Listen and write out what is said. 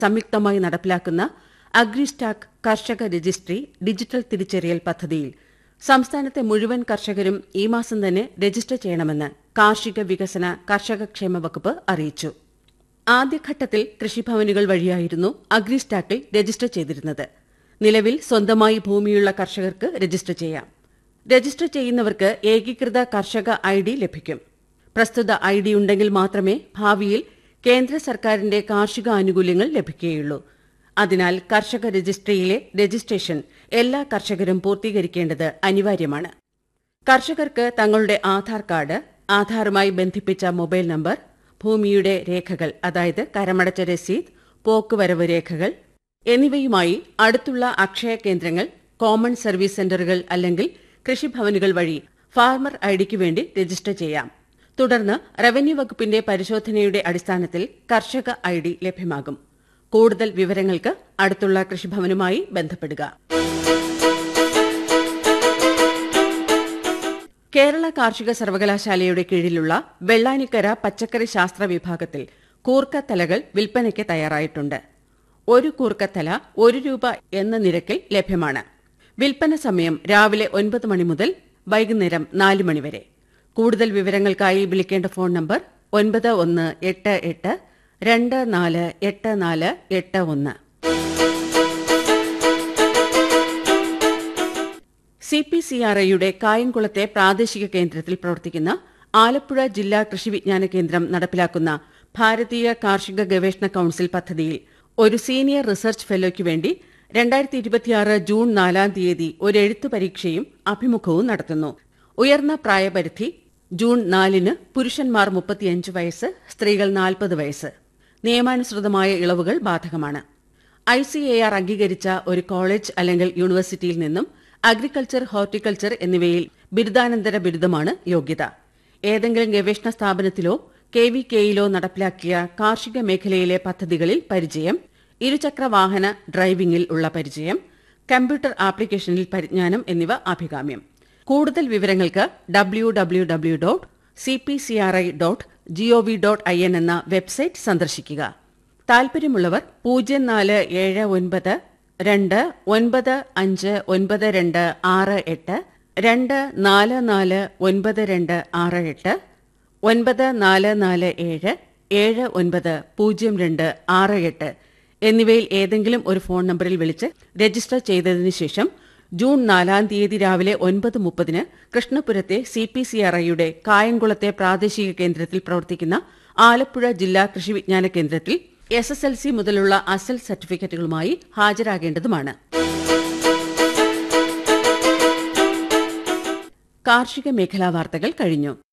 സംയുക്തമായി നടപ്പിലാക്കുന്ന അഗ്രിസ്റ്റാക്ക് കർഷക രജിസ്ട്രി ഡിജിറ്റൽ തിരിച്ചറിയൽ പദ്ധതിയിൽ സംസ്ഥാനത്തെ മുഴുവൻ കർഷകരും ഈ മാസം തന്നെ രജിസ്റ്റർ ചെയ്യണമെന്ന് കാർഷിക വികസന കർഷകക്ഷേമ വകുപ്പ് അറിയിച്ചു ആദ്യഘട്ടത്തിൽ കൃഷിഭവനുകൾ വഴിയായിരുന്നു അഗ്രിസ്റ്റാക്കിൽ രജിസ്റ്റർ ചെയ്തിരുന്നത് നിലവിൽ സ്വന്തമായി ഭൂമിയുള്ള കർഷകർക്ക് രജിസ്റ്റർ ചെയ്യാം രജിസ്റ്റർ ചെയ്യുന്നവർക്ക് ഏകീകൃത കർഷക ഐ ഡി ലഭിക്കും പ്രസ്തുത ഐ ഡി ഉണ്ടെങ്കിൽ മാത്രമേ ഭാവിയിൽ കേന്ദ്ര സർക്കാരിന്റെ കാർഷിക ആനുകൂല്യങ്ങൾ ലഭിക്കുകയുള്ളൂ അതിനാൽ കർഷക രജിസ്ട്രിയിലെ രജിസ്ട്രേഷൻ എല്ലാ കർഷകരും പൂർത്തീകരിക്കേണ്ടത് അനിവാര്യമാണ് കർഷകർക്ക് തങ്ങളുടെ ആധാർ കാർഡ് ആധാറുമായി ബന്ധിപ്പിച്ച മൊബൈൽ നമ്പർ ഭൂമിയുടെ രേഖകൾ അതായത് കരമടച്ച രസീത് പോക്കുവരവ് രേഖകൾ എന്നിവയുമായി അടുത്തുള്ള അക്ഷയ കേന്ദ്രങ്ങൾ കോമൺ സർവീസ് സെന്ററുകൾ അല്ലെങ്കിൽ കൃഷിഭവനുകൾ വഴി ഫാർമർ ഐഡിക്ക് വേണ്ടി രജിസ്റ്റർ ചെയ്യാം തുടർന്ന് റവന്യൂ വകുപ്പിന്റെ പരിശോധനയുടെ അടിസ്ഥാനത്തിൽ കർഷക ഐ ഡി ലഭ്യമാകും കൂടുതൽ വിവരങ്ങൾക്ക് അടുത്തുള്ള കൃഷിഭവനുമായി ബന്ധപ്പെടുക കേരള കാർഷിക സർവകലാശാലയുടെ കീഴിലുള്ള വെള്ളാനിക്കര പച്ചക്കറി ശാസ്ത്ര വിഭാഗത്തിൽ കൂർക്കത്തലകൾ വിൽപ്പനയ്ക്ക് തയ്യാറായിട്ടുണ്ട് ഒരു കൂർക്കത്തല ഒരു രൂപ എന്ന നിരക്കിൽ ലഭ്യമാണ് വിൽപ്പന സമയം രാവിലെ ഒൻപത് മണി മുതൽ വൈകുന്നേരം നാല് മണി വരെ കൂടുതൽ വിവരങ്ങൾക്കായി വിളിക്കേണ്ട ഫോൺ നമ്പർ ഒൻപത് ഒന്ന് എട്ട് എട്ട് രണ്ട് നാല് എട്ട് നാല് എട്ട് ഒന്ന് സി പി സി ആർ ഐയുടെ കായംകുളത്തെ പ്രാദേശിക കേന്ദ്രത്തിൽ പ്രവർത്തിക്കുന്ന ആലപ്പുഴ ജില്ലാ കൃഷി വിജ്ഞാന കേന്ദ്രം നടപ്പിലാക്കുന്ന ഭാരതീയ കാർഷിക ഗവേഷണ കൌൺസിൽ പദ്ധതിയിൽ ഒരു സീനിയർ റിസർച്ച് ഫെലോയ്ക്ക് വേണ്ടി രണ്ടായിരത്തി ഇരുപത്തിയാറ് ജൂൺ നാലാം തീയതി ഒരു എഴുത്തു പരീക്ഷയും അഭിമുഖവും നടത്തുന്നു ഉയർന്ന പ്രായപരിധി ജൂൺ നാലിന് പുരുഷന്മാർ മുപ്പത്തിയഞ്ച് വയസ്സ് സ്ത്രീകൾ നാൽപ്പത് വയസ്സ് നിയമാനുസൃതമായ ഇളവുകൾ ബാധകമാണ് ഐ സി എ ആർ അംഗീകരിച്ച ഒരു കോളേജ് അല്ലെങ്കിൽ യൂണിവേഴ്സിറ്റിയിൽ നിന്നും അഗ്രികൾച്ചർ ഹോർട്ടിക്കൾച്ചർ എന്നിവയിൽ ബിരുദാനന്തര ബിരുദമാണ് യോഗ്യത ഏതെങ്കിലും ഗവേഷണ സ്ഥാപനത്തിലോ കെ വി കെയിലോ നടപ്പിലാക്കിയ കാർഷിക മേഖലയിലെ പദ്ധതികളിൽ പരിചയം ഇരുചക്ര വാഹന ഡ്രൈവിംഗിൽ ഉള്ള പരിചയം കമ്പ്യൂട്ടർ ആപ്ലിക്കേഷനിൽ പരിജ്ഞാനം എന്നിവ അഭികാമ്യം കൂടുതൽ വിവരങ്ങൾക്ക് W W W dot C P C R I dot GOV dot I N എന്ന വെബ്സൈറ്റ് സന്ദർശിക്കുക താൽപര്യമുള്ളവർ പൂജ്യം നാല് ഏഴ് ഒൻപത് രണ്ട് ഒൻപത് അഞ്ച് ഒൻപത് രണ്ട് ആറ് എട്ട് രണ്ട് നാല് നാല് ഒൻപത് രണ്ട് ആറ് എട്ട് ഒൻപത് നാല് നാല് ഏഴ് ഏഴ് ഒൻപത് പൂജ്യം രണ്ട് ആറ് എട്ട് എന്നിവയിൽ ഏതെങ്കിലും ഒരു ഫോൺ നമ്പറിൽ വിളിച്ച് രജിസ്റ്റർ ചെയ്തതിനു ശേഷം ജൂൺ നാലാം തീയതി രാവിലെ ഒൻപത് മുപ്പതിന് കൃഷ്ണപുരത്തെ സി പി സി ആർ ഐയുടെ കായംകുളത്തെ പ്രാദേശിക കേന്ദ്രത്തിൽ പ്രവർത്തിക്കുന്ന ആലപ്പുഴ ജില്ലാ കൃഷി വിജ്ഞാന കേന്ദ്രത്തിൽ എസ് എസ് എൽ സി മുതലുള്ള അസൽ സർട്ടിഫിക്കറ്റുകളുമായി ഹാജരാകേണ്ടതുമാണ് കാർഷിക മേഖലാ വാർത്തകൾ കഴിഞ്ഞു